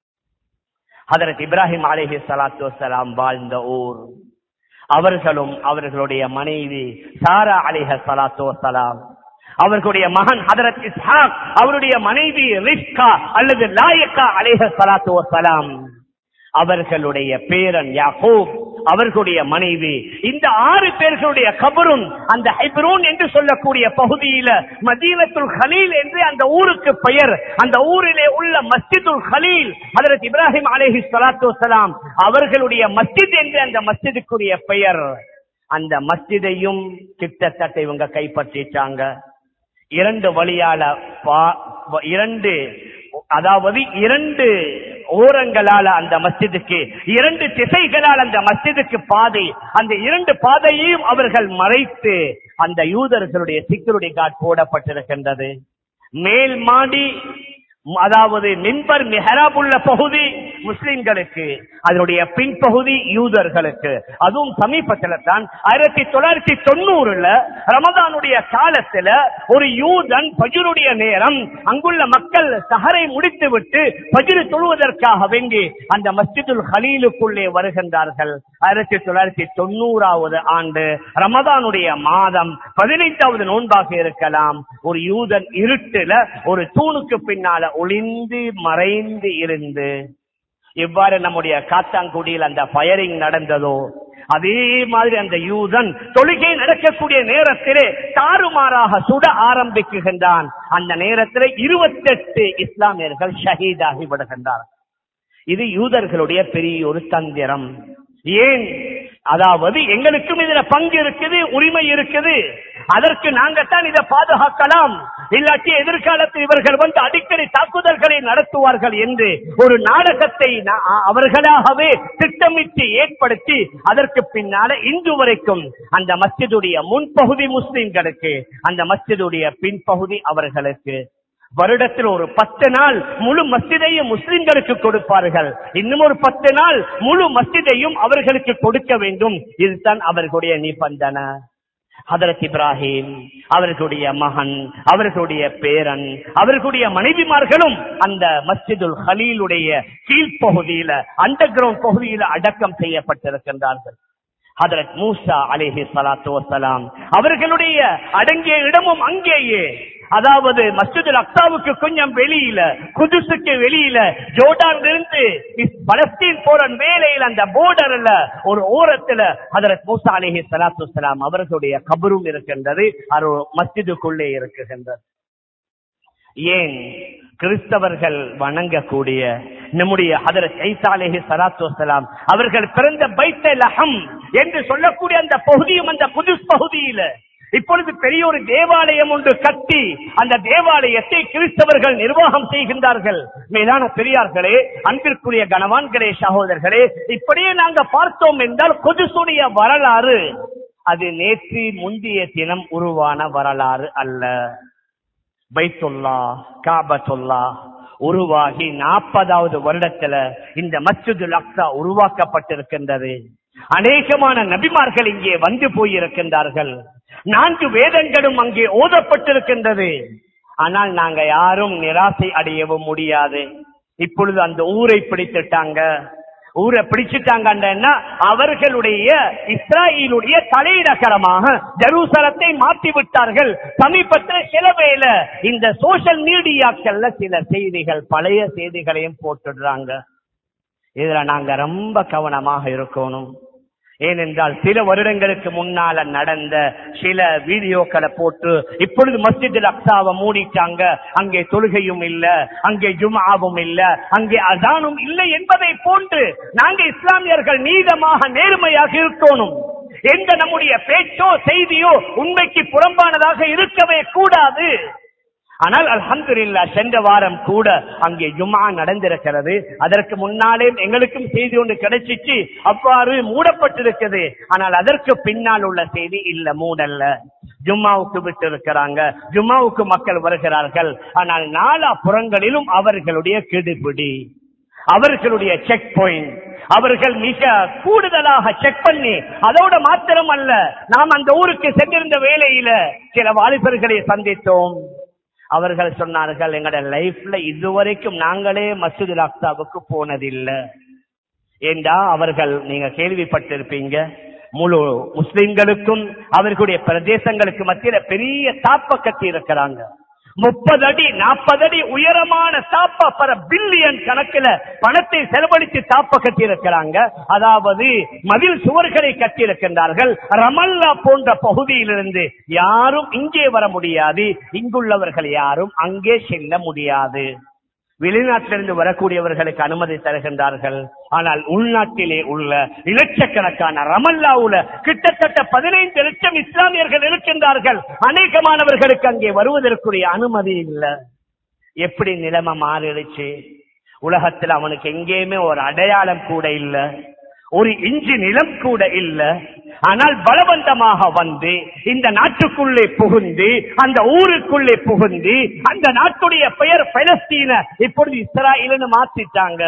S1: ஹதரத் இப்ராஹிம் அலேஹி சலாத்து வசலாம் வாழ்ந்த ஊர் அவர்களும் அவர்களுடைய மனைவி சாரா அலிஹ சலாத்து வசலாம் அவர்களுடைய மகன் ஹதரத் இஸ்ஹாக் அவருடைய மனைவி ரிஸ்கா அல்லது லாயக்கா அலிஹ சலாத்து வசலாம் அவர்களுடைய பேரன் யாகூப் அவர்களுடைய மனைவி இந்த ஆறு பேர்களுடைய கபரும் அந்த ஹைப்ரூன் என்று சொல்லக்கூடிய பகுதியில மதீனத்துல் ஹலீல் என்று அந்த ஊருக்கு பெயர் அந்த ஊரிலே உள்ள மஸ்ஜிதுல் ஹலீல் ஹதரத் இப்ராஹிம் அலைஹி ஸலாத்து வஸலாம் அவர்களுடைய மஸ்ஜித் என்று அந்த மஸ்ஜிதுக்குரிய பெயர் அந்த மஸ்ஜிதையும் கிட்டத்தட்ட இவங்க கைப்பற்றிட்டாங்க இரண்டு வழியால பா- வ- இரண்டு அதாவது இரண்டு ஓரங்களால அந்த மஸ்ஜிதுக்கு இரண்டு திசைகளால் அந்த மஸ்ஜிதுக்கு பாதை அந்த இரண்டு பாதையையும் அவர்கள் மறைத்து அந்த யூதர்களுடைய சிக்கருடைய காட் போடப்பட்டிருக்கின்றது மேல் மாடி அதாவது மின்பர் மெஹராப் உள்ள பகுதி முஸ்லிம்களுக்கு அதனுடைய பின்பகுதி யூதர்களுக்கு அதுவும் சமீபத்துல தான் ஆயிரத்தி தொள்ளாயிரத்தி தொண்ணூறுல ரமதானுடைய காலத்துல ஒரு யூதன் பஜுருடைய நேரம் அங்குள்ள மக்கள் சஹரை முடித்து விட்டு பஜுரு தொழுவதற்காக வேண்டி அந்த மஸ்ஜிதுல் ஹலீலுக்குள்ளே வருகின்றார்கள் ஆயிரத்தி தொள்ளாயிரத்தி தொண்ணூறாவது ஆண்டு ரமதானுடைய மாதம் பதினைந்தாவது நோன்பாக இருக்கலாம் ஒரு யூதன் இருட்டுல ஒரு தூணுக்கு பின்னால ஒளிந்து மறைந்து இருந்து எவ்வாறு நம்முடைய காத்தாங்குடியில் அந்த ஃபயரிங் நடந்ததோ அதே மாதிரி அந்த யூதன் தொழுகை நடக்கக்கூடிய நேரத்திலே தாறுமாறாக சுட ஆரம்பிக்குகின்றான் அந்த நேரத்திலே இருபத்தெட்டு இஸ்லாமியர்கள் ஷஹீதாகி விடுகின்றார் இது யூதர்களுடைய பெரிய ஒரு தந்திரம் ஏன் அதாவது எங்களுக்கும் இதுல பங்கு இருக்குது உரிமை இருக்குது அதற்கு நாங்கத்தான் இதை பாதுகாக்கலாம் இல்லாட்டி எதிர்காலத்தில் இவர்கள் வந்து அடிக்கடி தாக்குதல்களை நடத்துவார்கள் என்று ஒரு நாடகத்தை நா- அவர்களாகவே திட்டமிட்டு ஏற்படுத்தி அதற்கு பின்னால இன்று வரைக்கும் அந்த மஸ்ஜிதுடைய முன்பகுதி முஸ்லிம்களுக்கு அந்த மஸ்ஜிதுடைய பின்பகுதி அவர்களுக்கு வருடத்தில் ஒரு பத்து நாள் முழு மஸ்ஜிதையும் முஸ்லிம்களுக்கு கொடுப்பார்கள் இன்னும் ஒரு பத்து நாள் முழு மஸ்ஜிதையும் அவர்களுக்கு கொடுக்க வேண்டும் இதுதான் அவர்களுடைய நிபந்தனை ஹதரத் இப்ராஹிம் அவர்களுடைய மகன் அவர்களுடைய பேரன் அவர்களுடைய மனைவிமார்களும் அந்த மஸ்ஜிதுல் ஹலீலுடைய கீழ்ப்பகுதியில அண்டர் கிரவுண்ட் பகுதியில அடக்கம் செய்யப்பட்டிருக்கின்றார்கள் ஹதரத் மூசா அலேஹி சலாத்து வசலாம் அவர்களுடைய அடங்கிய இடமும் அங்கேயே அதாவது மஸ்ஜிதுல் அக்சாவுக்கு கொஞ்சம் வெளியில குதுசுக்கு வெளியில ஜோர்டான்ல இருந்து இஸ் பலஸ்தீன் போற வேலையில் அந்த போர்டர்ல ஒரு ஓரத்துல ஹதரத் மூசா அலேஹி சலாத்து வசலாம் அவர்களுடைய கபரும் இருக்கின்றது அது மஸ்ஜிதுக்குள்ளே இருக்குகின்றது ஏன் கிறிஸ்தவர்கள் வணங்கக்கூடிய நம்முடைய ஹதரத் ஐசா அலைஹி ஸலாத்து வஸலாம் அவர்கள் பிறந்த பைத்தல் அஹம் என்று சொல்லக்கூடிய அந்த பகுதியும் அந்த குதுஸ் பகுதியில இப்பொழுது பெரிய ஒரு தேவாலயம் ஒன்று கட்டி அந்த தேவாலயத்தை கிறிஸ்தவர்கள் நிர்வாகம் செய்கின்றார்கள் மேலான பெரியார்களே அன்பிற்குரிய கனவான்களே சகோதரர்களே இப்படியே நாங்க பார்த்தோம் என்றால் குதுசுடைய வரலாறு அது நேற்று முந்தைய தினம் உருவான வரலாறு அல்ல பைத்துல்லா காபத்துல்லா உருவாகி நாற்பதாவது வருடத்துல இந்த மஸ்ஜிதுல் அக்ஸா உருவாக்கப்பட்டிருக்கின்றது அநேகமான நபிமார்கள் இங்கே வந்து போயிருக்கின்றார்கள் நான்கு வேதங்களும் அங்கே ஓதப்பட்டிருக்கின்றது ஆனால் நாங்க யாரும் நிராசை அடையவும் முடியாது இப்பொழுது அந்த ஊரை பிடித்துட்டாங்க ஊரை பிடிச்சிட்டாங்கன்னா அவர்களுடைய இஸ்ராயலுடைய தலைநகரமாக ஜெருசலத்தை மாற்றி விட்டார்கள் சமீபத்தில் சில வேளை இந்த சோசியல் மீடியாக்கள்ல சில செய்திகள் பழைய செய்திகளையும் போட்டுடுறாங்க இதுல நாங்க ரொம்ப கவனமாக இருக்கணும் ஏனென்றால் சில வருடங்களுக்கு முன்னால நடந்த சில வீடியோக்களை போட்டு இப்பொழுது மஸ்ஜிதில் அக்ஸாவை மூடிட்டாங்க அங்கே தொழுகையும் இல்ல அங்கே ஜுமாவும் இல்ல அங்கே அதானும் இல்லை என்பதை போன்று நாங்க இஸ்லாமியர்கள் நீதமாக நேர்மையாக இருக்கணும் எந்த நம்முடைய பேச்சோ செய்தியோ உண்மைக்கு புறம்பானதாக இருக்கவே கூடாது ஆனால் அல்ஹம்துலில்லா சென்ற வாரம் கூட அங்கே ஜும்மா நடந்திருக்கிறது அதற்கு முன்னாலே எங்களுக்கும் செய்தி ஒன்று கிடைச்சிச்சு அவ்வாறு மூடப்பட்டிருக்கிறது ஆனால் அதற்கு பின்னால் உள்ள செய்தி இல்ல மூடல்ல ஜும்மாவுக்கு விட்டு இருக்கிறாங்க ஜும்மாவுக்கு மக்கள் வருகிறார்கள் ஆனால் நாலா புறங்களிலும் அவர்களுடைய கெடுபிடி அவர்களுடைய செக் பாயிண்ட் அவர்கள் மிக கூடுதலாக செக் பண்ணி அதோட மாத்திரம் அல்ல நாம் அந்த ஊருக்கு சென்றிருந்த வேளையில சில வாலிபர்களை சந்தித்தோம் அவர்கள் சொன்னார்கள் எங்களோட லைஃப்ல இதுவரைக்கும் நாங்களே மசூதுல் அக்சாவுக்கு போனதில்லை ஏண்டா அவர்கள் நீங்க கேள்விப்பட்டிருப்பீங்க முழு முஸ்லிம்களுக்கும் அவர்களுடைய பிரதேசங்களுக்கு மத்தியில பெரிய தாப்ப கட்டி இருக்கிறாங்க முப்பது அடி நாற்பது அடி உயரமான தாப்பா பல பில்லியன் கணக்கில் பணத்தை செலவழித்து தாப்ப கட்டி இருக்கிறாங்க அதாவது மதில் சுவர்களை கட்டி இருக்கின்றார்கள் ரமல்லா போன்ற பகுதியிலிருந்து யாரும் இங்கே வர முடியாது இங்குள்ளவர்கள் யாரும் அங்கே செல்ல முடியாது வெளிநாட்டிலிருந்து வரக்கூடியவர்களுக்கு அனுமதி தருகின்றார்கள் ஆனால் உள்நாட்டிலே உள்ள இலட்சக்கணக்கான ரமல்லாவுல கிட்டத்தட்ட பதினைந்து லட்சம் இஸ்லாமியர்கள் இருக்கின்றார்கள் அநேகமானவர்களுக்கு அங்கே வருவதற்குரிய அனுமதி இல்லை எப்படி நிலைமை மாறிடுச்சு உலகத்தில் அவனுக்கு எங்கேயுமே ஒரு அடையாளம் கூட இல்லை ஒரு இஞ்சி நிலம் கூட இல்ல ஆனால் பலவந்தமாக வந்து இந்த நாட்டுக்குள்ளே புகுந்து அந்த ஊருக்குள்ளே புகுந்து அந்த நாட்டுடைய பெயர் பலஸ்தீன இப்பொழுது இஸ்ராயல்னு மாத்திட்டாங்க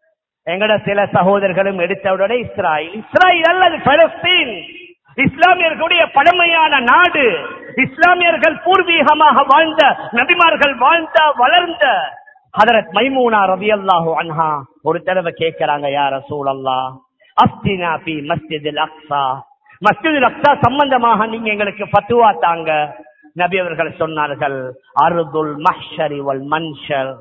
S1: எங்கட சில சகோதரர்களும் எடுத்தவுடனே இஸ்ராயல் இஸ்ராயல் அல்லது பலஸ்தீன் இஸ்லாமியர்களுடைய பழமையான நாடு இஸ்லாமியர்கள் பூர்வீகமாக வாழ்ந்த நபிமார்கள் வாழ்ந்த வளர்ந்த ஹதரத் மைமூனா ரபியல்லாஹு அன்ஹா ஒரு தடவை கேட்கிறாங்க யார சூழல்லா அப்தினா பி மஸ்ஜிதில் அக்ஸா மஸ்ஜிதில் அக்ஸா சம்பந்தமாக நீங்க எங்களுக்கு பத்துவா தாங்க நபி அவர்கள் சொன்னார்கள் அருதுல் மஹ்ஷரி வல் மன்ஷர்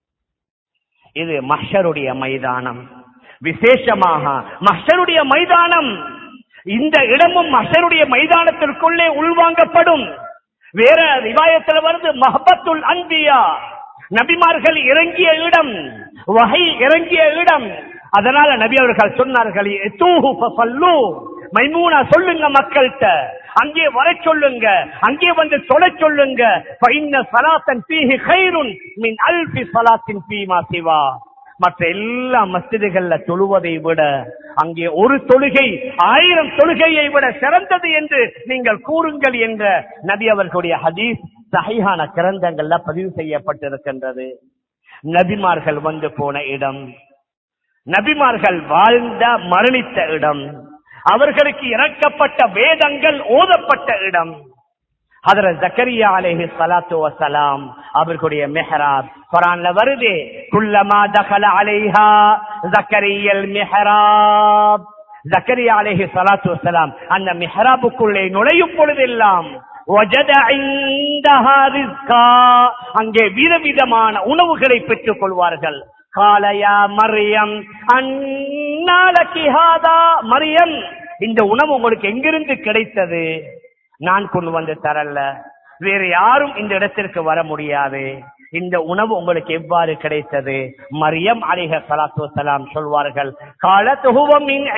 S1: இது மஹ்ஷருடைய மைதானம் விசேஷமாக மஹ்ஷருடைய மைதானம் இந்த இடமும் மஹ்ஷருடைய மைதானத்திற்குள்ளே உள்வாங்கப்படும் வேற ரிவாயத்தில் வருது மஹபத்துல் அன்பியா நபிமார்கள் இறங்கிய இடம் வகை இறங்கிய இடம் அதனால நபி அவர்கள் சொன்னார்கள் "எத்தூஹு ஃபஸல்லூ." மைமூனா சொல்லுங்க மக்கள்கிட்ட அங்கே வர சொல்லுங்க அங்கே வந்து தொலை சொல்லுங்க فإن صلاة فيه خير من ألف صلاة فيما سوى மற்ற எல்லா மஸ்ஜிதுகள்ல தொழுவதை விட அங்கே ஒரு தொழுகை ஆயிரம் தொழுகையை விட சிறந்தது என்று நீங்கள் கூறுங்கள் என்ற நபி அவர்களுடைய ஹதீஸ் சஹீஹான கிரந்தங்கள்ல பதிவு செய்யப்பட்டிருக்கின்றது நபிமார்கள் வந்து போன இடம் நபிமார்கள் வாழ்ந்த மரணித்த இடம் அவர்களுக்கு இறக்கப்பட்ட வேதங்கள் ஓதப்பட்ட இடம் ஹதரத் ஜக்கரியா அலைஹி ஸலாத்து வஸலாம் அவர்களுடைய மிஹ்ராப் குர்ஆன்ல வருது குல்லமா தகல அலைஹா ஜக்கரியல் மிஹ்ராப் ஜக்கரியா அலைஹி ஸலாத்து வஸலாம் அந்த மிஹ்ராபுக்குள்ளே நுழையும் பொழுதெல்லாம் وجد عندها رزقا அங்கே விதவிதமான உணவுகளை பெற்றுக் கொள்வார்கள் காலையா மரியம் அந்நாளக்கி ஹாதா மரியம் இந்த உணவு உங்களுக்கு எங்கிருந்து கிடைத்தது நான் கொண்டு வந்து தரல வேற யாரும் இந்த இடத்திற்கு வர முடியாது இந்த உணவு உங்களுக்கு எவ்வாறு கிடைத்தது மரியம் அலிஹ சலாத்து வசலாம் சொல்வார்கள் காலத்துவமின்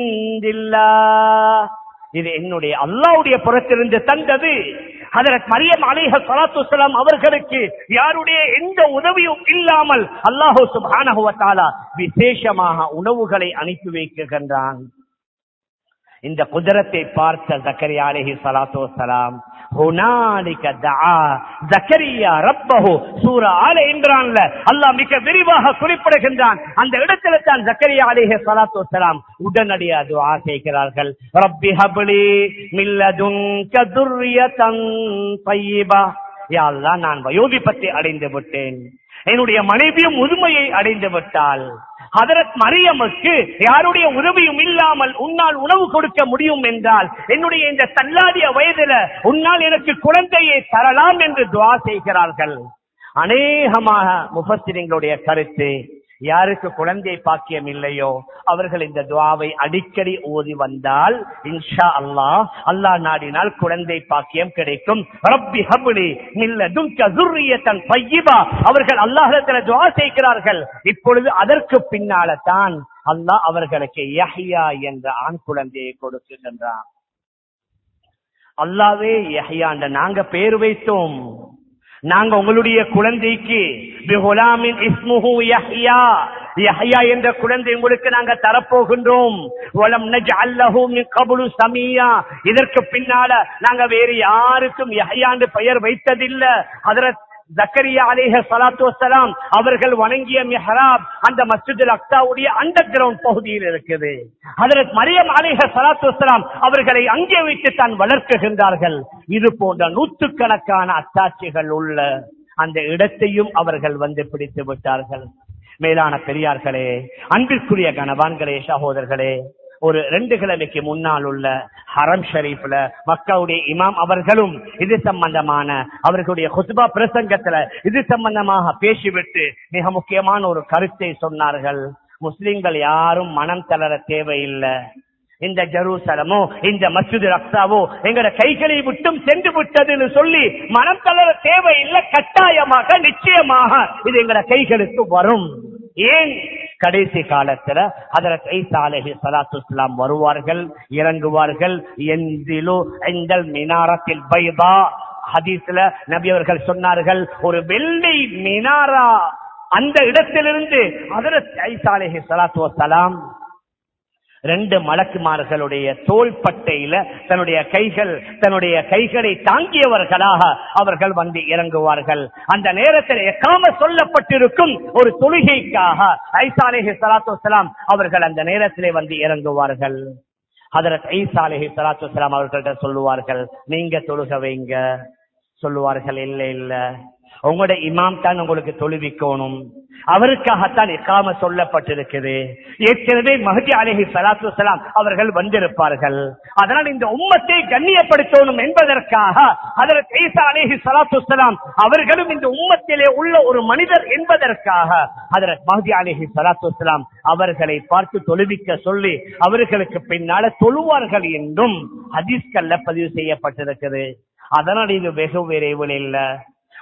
S1: இது என்னுடைய அல்லாவுடைய புறத்திலிருந்து தந்தது ஹதரத் மரியம் அலிஹ சலாத்து வசலாம் அவர்களுக்கு யாருடைய எந்த உதவியும் இல்லாமல் அல்லாஹு சுப்ஹானஹு வ தஆலா விசேஷமாக உணவுகளை அனுப்பி வைக்கின்றான் இந்த குதிரத்தை பார்த்த ஜக்கரியா அலைஹி ஸலாத்து வஸலாம் ஹுனாலிக தஆ ஜக்கரியா ரப்பஹு சூரா ஆல இம்ரான்ல அல்லாஹ் மிக விரிவாக குறிப்பிடுகின்றான் அந்த இடத்துல தான் ஜக்கரியா அலைஹி ஸலாத்து வஸலாம் உடனடியாக துஆ செய்கிறார்கள் ரப்பி ஹப்லி மின் லதுன்க துர்ரியதன் தய்யிபா யா அல்லாஹ் நான் வயோதிபத்தை அடைந்து விட்டேன் என்னுடைய மனைவியும் முதுமையை அடைந்து விட்டாள் ஹதரத் மரியமுக்கு யாருடைய உதவியும் இல்லாமல் உன்னால் உணவு கொடுக்க முடியும் என்றால் என்னுடைய இந்த தள்ளாடிய வயதுல உன்னால் எனக்கு குழந்தையை தரலாம் என்று துவா செய்கிறார்கள் அநேகமாக முஃபஸ்ஸிரிங்களுடைய கருத்து யாருக்கு குழந்தை பாக்கியம் இல்லையோ அவர்கள் இந்த துவாவை அடிக்கடி ஓதி வந்தால் இன்ஷா அல்லாஹ் அல்லாஹ் நாடினால் குழந்தை பாக்கியம் கிடைக்கும் ரப்பி ஹப்லி மில்ல துன்க துர்ரியத்தன் பையிபா அவர்கள் அல்லாஹ்விடத்தில் துவா செய்கிறார்கள் இப்பொழுது அதற்கு பின்னால தான் அல்லாஹ் அவர்களுக்கு யஹ்யா என்ற ஆண் குழந்தையை கொடுக்கின்றான் அல்லாவே யஹ்யாண்ட நாங்க பேர் வைத்தோம் நாங்க உங்களுடைய குழந்தைக்கு பிகுலாமின் இஸ்முஹு யஹ்யா யஹ்யா என்ற குழந்தை உங்களுக்கு நாங்க தரப்போகின்றோம் வலம் நஜ்அல் லஹு மின் கப்லு சமியா இதற்கு பின்னால நாங்க வேறு யாருக்கும் யஹ்யா என்று பெயர் வைத்ததில்ல ஹஜரத் ஜக்கரியா அலேஹ சலாத்து வசலாம் அவர்கள் வணங்கிய மிஹராப் அந்த மஸ்ஜிதுல் அக்தாவுடைய அண்டர் கிரவுண்ட் பகுதியில் இருக்குது ஹதரத் மரியம் அலேஹ சலாத்து வசலாம் அவர்களை அங்கே வைத்து தான் வளர்க்குகின்றார்கள் இது போன்ற நூற்றுக்கணக்கான அத்தாட்சிகள் உள்ள அந்த இடத்தையும் அவர்கள் வந்து பிடித்து விட்டார்கள் மேலான பெரியார்களே அன்பிற்குரிய கணவான்களே சகோதரர்களே ஒரு ரெண்டு கிழமைக்கு முன்னால் உள்ள ஹரம் ஷரீஃப்ல மக்காவுடைய இமாம் அவர்களும் இது சம்பந்தமான அவர்களுடைய ஹுஸ்பா பிரசங்கத்துல இது சம்பந்தமாக பேசிவிட்டு மிக முக்கியமான ஒரு கருத்தை சொன்னார்கள் முஸ்லிம்கள் யாரும் மனம் தளர தேவையில்லை இந்த ஜெருசலமோ இந்த மஸ்ஜிது அக்சாவோ எங்கட கைகளை விட்டும் சென்று விட்டதுன்னு சொல்லி மனம் தளர தேவையில்லை கட்டாயமாக நிச்சயமாக இது எங்கட கைகளுக்கு வரும் ஏன் கடைசி காலத்துல ஹதரத் ஈசா அலைஹி ஸலாத்து வஸலாம் வருவார்கள் இறங்குவார்கள் எந்திலு இந்தல் மினாரத்தில் பைதா ஹதீஸ்ல நபி அவர்கள் சொன்னார்கள் ஒரு வெள்ளை மினாரா அந்த இடத்திலிருந்து ஹதரத் ஈசா அலைஹி ஸலாத்து வஸலாம் ரெண்டு மலக்குமார்களுடைய தோள்பட்டையில தன்னுடைய கைகள் தன்னுடைய கைகளை தாங்கியவர்களாக அவர்கள் வந்து இறங்குவார்கள் அந்த நேரத்தில் எக்காம சொல்லப்பட்டிருக்கும் ஒரு தொழுகைக்காக ஐசாலேஹி சலாத்து வசலாம் அவர்கள் அந்த நேரத்திலே வந்து இறங்குவார்கள் அதற்கு ஐசாலேஹி சலாத்து வசலாம் அவர்கள்ட்ட சொல்லுவார்கள் நீங்க தொழுக வைங்க சொல்லுவார்கள் இல்ல இல்ல உங்களோட இமாம் தான் உங்களுக்கு தொழுவிக்கணும் அவருக்காகத்தான் இக்காம சொல்லப்பட்டிருக்குது ஏற்கனவே மஹதி அலஹி சலாத்து வசலாம் அவர்கள் வந்திருப்பார்கள் அதனால் இந்த உம்மத்தை கண்ணியப்படுத்தணும் என்பதற்காக அதற்கு ஈசா அலேஹி சலாத்து வசலாம் அவர்களும் இந்த உம்மத்திலே உள்ள ஒரு மனிதர் என்பதற்காக அதற்கு மஹதி அலேஹி சலாத்து வசலாம் அவர்களை பார்த்து தொழுவிக்க சொல்லி அவர்களுக்கு பின்னால தொழுவார்கள் என்றும் ஹதீஸ்கல்ல பதிவு செய்யப்பட்டிருக்கிறது அதனால் இது வெகு விரைவில் இல்லை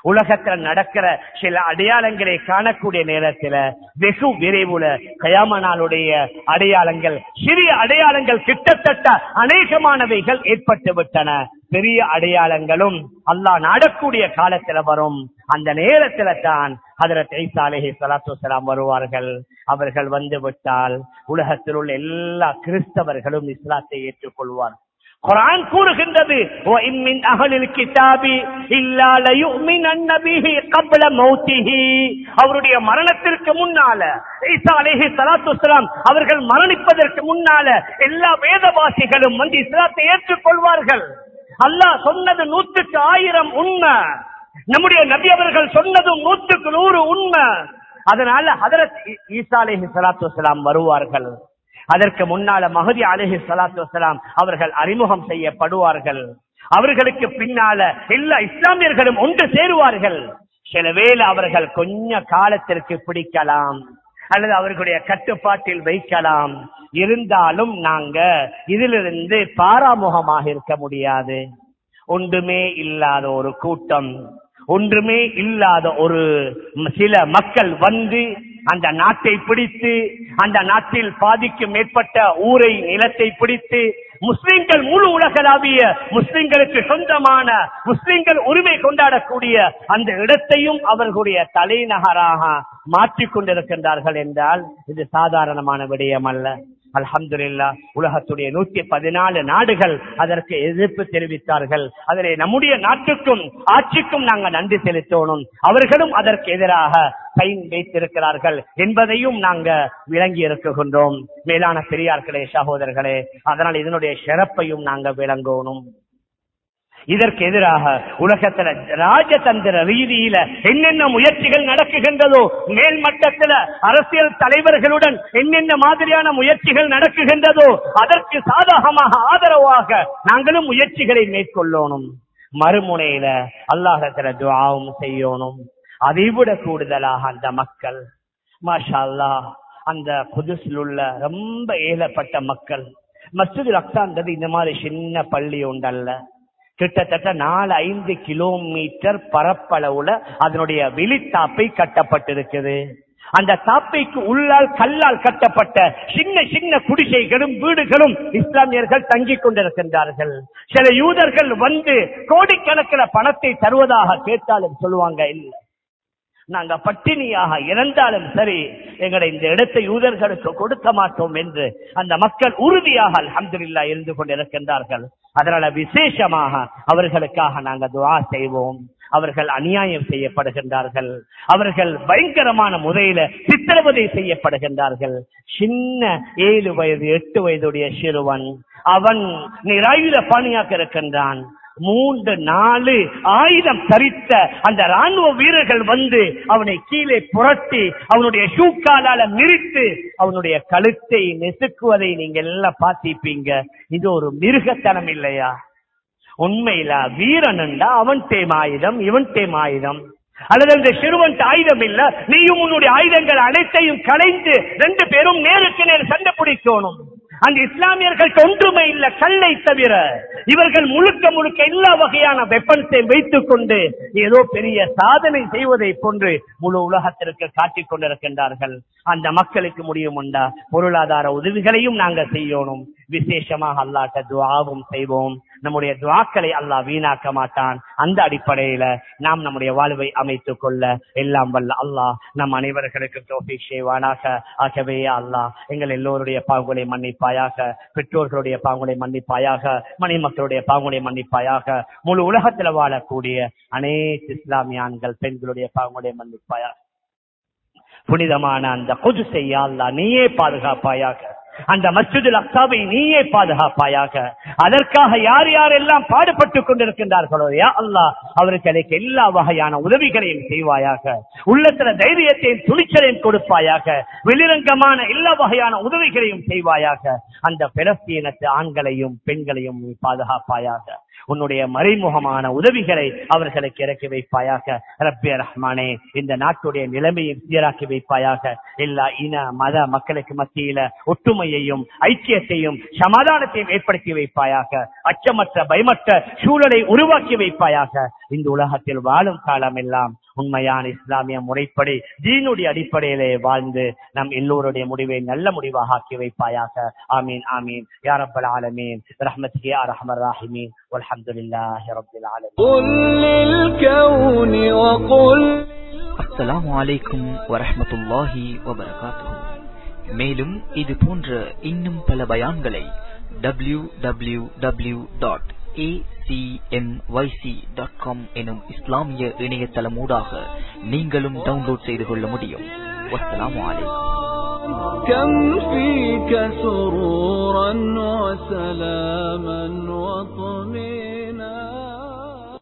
S1: உலகத்துல நடக்கிற சில அடையாளங்களை காணக்கூடிய நேரத்துல வெகு விரைவுல கயாம நாளுடைய அடையாளங்கள் சிறிய அடையாளங்கள் கிட்டத்தட்ட அநேகமானவைகள் ஏற்பட்டு விட்டன பெரிய அடையாளங்களும் அல்லாஹ் நாடக்கூடிய காலத்துல வரும் அந்த நேரத்துல தான் ஹதரத் ஈசா அலைஹி ஸலாத்து வஸலாம் வருவார்கள் அவர்கள் வந்து விட்டால் உலகத்தில் உள்ள எல்லா கிறிஸ்தவர்களும் இஸ்லாத்தை ஏற்றுக்கொள்வார்கள் குரான் கூறுகின்றது وَإِن مِّنْ أَهْلِ الْكِتَابِ إِلَّا لَيُؤْمِنَنَّ بِهِ قَبْلَ مَوْتِهِ அவருடைய மரணத்திற்கு முன்னால ஈசா அலைஹி ஸலாத்து வஸலாம் அவர்கள் மரணிப்பதற்கு முன்னால எல்லா வேதவாசிகளும் வந்து இஸ்லாத்தை ஏற்றுக்கொள்வார்கள் அல்லாஹ் சொன்னது நூற்றுக்கு ஆயிரம் உண்மை நம்முடைய நபி அவர்கள் சொன்னதும் நூற்றுக்கு நூறு உண்மை அதனால ஹதரத் ஈ- ஈசா அலைஹி ஸலாத்து வஸலாம் வருவார்கள் அதற்கு முன்னால மஹதி அலைஹி ஸலாத்து வஸலாம் அவர்கள் அறிமுகம் செய்யப்படுவார்கள் அவர்களுக்கு பின்னால எல்லா இஸ்லாமியர்களும் ஒன்று சேருவார்கள் சில வேளை அவர்கள் கொஞ்ச காலத்திற்கு பிடிக்கலாம் அல்லது அவர்களுடைய கட்டுப்பாட்டில் வைக்கலாம் இருந்தாலும் நாங்க இதிலிருந்து பாராமுகமாக இருக்க முடியாது ஒன்றுமே இல்லாத ஒரு கூட்டம் ஒன்றுமே இல்லாத ஒரு ம- சில மக்கள் வந்து அந்த நாட்டை பிடித்து அந்த நாட்டில் பாதிக்கும் மேற்பட்ட ஊரை நிலத்தை பிடித்து முஸ்லிம்கள் முழு உலகளாவிய முஸ்லிம்களுக்கு சொந்தமான முஸ்லிம்கள் உரிமை கொண்டாடக்கூடிய அந்த இடத்தையும் அவர்களுடைய தலைநகராக மாற்றிக் கொண்டிருக்கின்றார்கள் என்றால் இது சாதாரணமான விடயம் அல்ல அல்ஹம்துலில்லா உலகத்துடைய நூத்தி பதினாலு நாடுகள் அதற்கு எதிர்ப்பு தெரிவித்தார்கள் அதிலே நம்முடைய நாட்டுக்கும் ஆட்சிக்கும் நாங்கள் நன்றி செலுத்தணும் அவர்களும் அதற்கு எதிராக சைன் வைத்திருக்கிறார்கள் என்பதையும் நாங்க விளங்கி இருக்குகின்றோம் மேலான பெரியார்களே சகோதரர்களே அதனால் இதனுடைய சிறப்பையும் நாங்க விளங்கணும் இதற்கு எதிராக உலகத்துல ராஜதந்திர ரீதியில என்னென்ன முயற்சிகள் நடக்குகின்றதோ மேல் மட்டத்துல அரசியல் தலைவர்களுடன் என்னென்ன மாதிரியான முயற்சிகள் நடக்குகின்றதோ அதற்கு சாதகமாக ஆதரவாக நாங்களும் முயற்சிகளை மேற்கொள்ளணும் மறுமுனையில அல்லாஹத்துல துவாவும் செய்யணும் அதைவிட கூடுதலாக அந்த மக்கள் மாஷா அல்லாஹ் அந்த புதுசில் உள்ள ரொம்ப ஏழப்பட்ட மக்கள் மஸ்ஜித் அக்சான்றது இந்த மாதிரி சின்ன பள்ளி உண்டல்ல கிட்டத்தட்ட நாலு ஐந்து கிலோமீட்டர் பரப்பளவுல அதனுடைய வெளித்தாப்பை கட்டப்பட்டிருக்குது அந்த தாப்பைக்கு உள்ளால் கல்லால் கட்டப்பட்ட சின்ன சின்ன குடிசைகளும் வீடுகளும் இஸ்லாமியர்கள் தங்கிக் கொண்டிருக்கின்றார்கள் சில யூதர்கள் வந்து கோடிக்கணக்கில் பணத்தை தருவதாக கேட்டாலும் சொல்லுவாங்க இல்லை நாங்க பட்டினியாக இறந்தாலும் சரி எங்களை இந்த இடத்தை யூதர்களுக்கு கொடுக்க மாட்டோம் என்று அந்த மக்கள் உறுதியாக அல்ஹம்துலில்லா இருந்து கொண்டிருக்கின்றார்கள் அதனால விசேஷமாக அவர்களுக்காக நாங்க துவா செய்வோம் அவர்கள் அநியாயம் செய்யப்படுகின்றார்கள் அவர்கள் பயங்கரமான முறையில சித்திரவதை செய்யப்படுகின்றார்கள் சின்ன ஏழு வயது எட்டு வயதுடைய சிறுவன் அவன் நிராயுத பணியாக்க இருக்கின்றான் மூன்று நாலு ஆயுதம் தரித்த அந்த ராணுவ வீரர்கள் வந்து அவனை கீழே புரட்டி அவனுடைய ஷூக்காலால மிரித்து அவனுடைய கழுத்தை நெசுக்குவதை நீங்க எல்லாம் பார்த்திருப்பீங்க இது ஒரு மிருகத்தனம் இல்லையா உண்மையில வீரனண்டா அவன் தேம் ஆயுதம் இவன் தேம் ஆயுதம் அல்லது அந்த சிறுவன் ஆயுதம் இல்ல நீயும் உன்னுடைய ஆயுதங்கள் அனைத்தையும் களைந்து ரெண்டு பேரும் நேருக்கு நேர் சண்டை பிடிக்கணும் அந்த இஸ்லாமியர்கள் ஒன்றுமே இல்ல கல்லை தவிர இவர்கள் முழுக்க முழுக்க எல்லா வகையான வெப்பன்ஸை வைத்துக் கொண்டு ஏதோ பெரிய சாதனை செய்வதை போன்று முழு உலகத்திற்கு காட்டிக் கொண்டிருக்கின்றார்கள் அந்த மக்களுக்கு முடியும் உண்டா பொருளாதார உதவிகளையும் நாங்க செய்யணும் விசேஷமாக அல்லாட்ட துவாவும் செய்வோம் நம்முடைய துவாக்களை அல்லாஹ் வீணாக்க மாட்டான் அந்த அடிப்படையில நாம் நம்முடைய வாழ்வை அமைத்துக் கொள்ள எல்லாம் வல்ல அல்லாஹ் நம் அனைவர்களுக்கு தோஃபிக் செய்வானாக ஆகவே அல்லாஹ் எங்கள் எல்லோருடைய பாங்குகளை மன்னிப்பாயாக பெற்றோர்களுடைய பாங்குகளை மன்னிப்பாயாக மணிமக்களுடைய பாங்குகளை மன்னிப்பாயாக முழு உலகத்துல வாழக்கூடிய அனைத்து இஸ்லாமியான்கள் பெண்களுடைய பாங்குகளை மன்னிப்பாயாக புனிதமான அந்த கொது செய்யா அல்லாஹ் நீயே பாதுகாப்பாயாக அந்த மஸ்ஜிதுல் அக்சாவை நீயே பாதுகாப்பாயாக அதற்காக யார் யாரெல்லாம் பாடுபட்டுக் கொண்டிருக்கின்றார்களோ யா அல்லாஹ் அவர்களுக்கு எல்லா வகையான உதவிகளையும் செய்வாயாக உள்ளத்துல தைரியத்தையும் துணிச்சலையும் கொடுப்பாயாக வெளிரங்கமான எல்லா வகையான உதவிகளையும் செய்வாயாக அந்த பிரஸ்தீனத்து ஆண்களையும் பெண்களையும் நீ பாதுகாப்பாயாக உன்னுடைய மறைமுகமான உதவிகளை அவர்களுக்கு இறக்கி வைப்பாயாக ரப்பே ரஹ்மானே இந்த நாட்டுடைய நிலைமையை சீராக்கி வைப்பாயாக எல்லா இன மத மக்களுக்கு மத்தியில ஒற்றுமையையும் ஐக்கியத்தையும் சமாதானத்தையும் ஏற்படுத்தி வைப்பாயாக அச்சமற்ற பயமற்ற சூழலை உருவாக்கி வைப்பாயாக இந்த உலகத்தில் வாழும் காலம் எல்லாம் உண்மையான இஸ்லாமிய முறைப்படி தீனுடைய அடிப்படையிலே வாழ்ந்து நம் எல்லோருடைய முடிவை நல்ல முடிவாக ஆக்கி வைப்பாயாக ஆமீன் ஆமீன் யா ரப்பல் ஆலமீன் ரஹ்மத்ஹி யா ரஹ்மர் ராஹிமீன் வல்ஹம்துலில்லாஹி ரப்பில் ஆலமீன்
S2: قل للكون وقل
S3: அஸ்ஸலாமு அலைக்கும் வரஹ்மத்துல்லாஹி வபரகாத்துஹு மேலும் இது போன்ற இன்னும் பல பயான்களை W W W dot dot com எனும் இஸ்லாமிய இணையதளமூடாக நீங்களும் டவுன்லோட் செய்து கொள்ள முடியும் வஸ்ஸலாமு அலைக்கும்
S2: كم فيك سرورا وسلاما وطمئنا